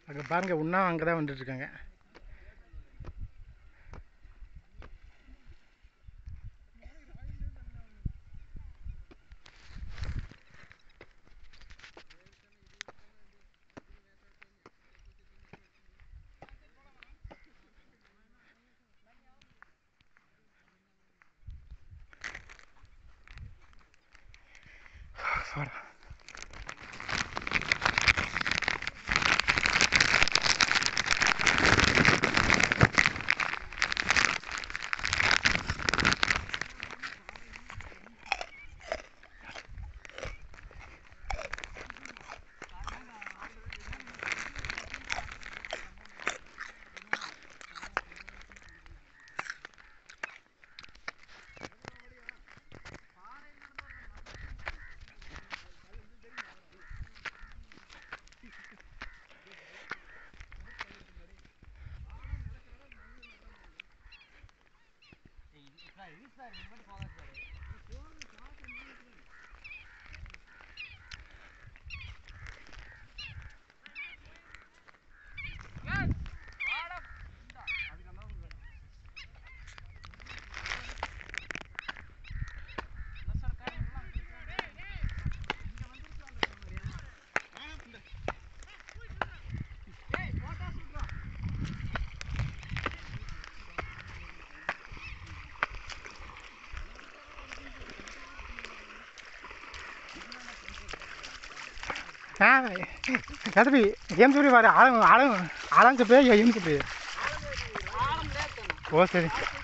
அங்கே பாருங்கள் இன்னும் அங்கே தான் வந்துட்டுருக்காங்க சாரி हाँ या तो भी ఏం చూపి వారి ఆలం ఆలం ఆలం చెప్పే ఏం చెప్పి ఓ సరే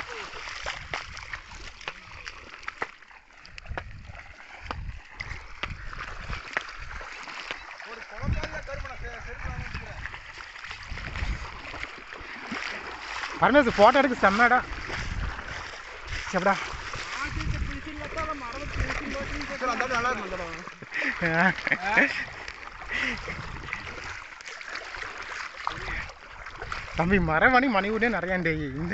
பரமேசு ஃபோட்டோ எடுக்க செம்மடா செப்படா தம்பி மரமணி மணி விட நிறையாண்டே இந்த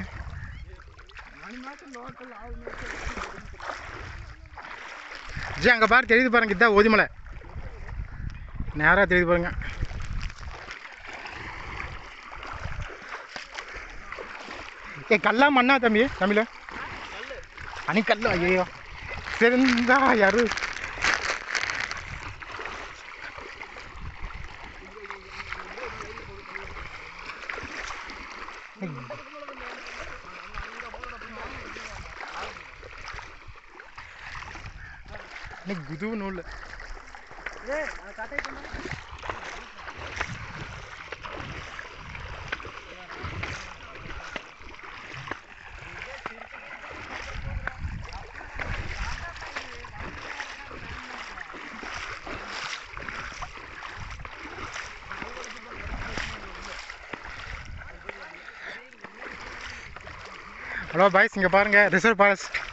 ஜி அங்கே பாரு தெரியுது பாருங்க இதான் ஓதிமலை நேராக தெரியுது பாருங்க ஏ கல்லா மண்ணா தம்பி தமிழ அணி கல்லு ஐயோ தெரிந்தா யாரு இன்னைக்கு குது நூல் ஹலோ பாய்ஸ் இங்கே பாருங்கள் ரிசர்வ் ஃபாரஸ்ட்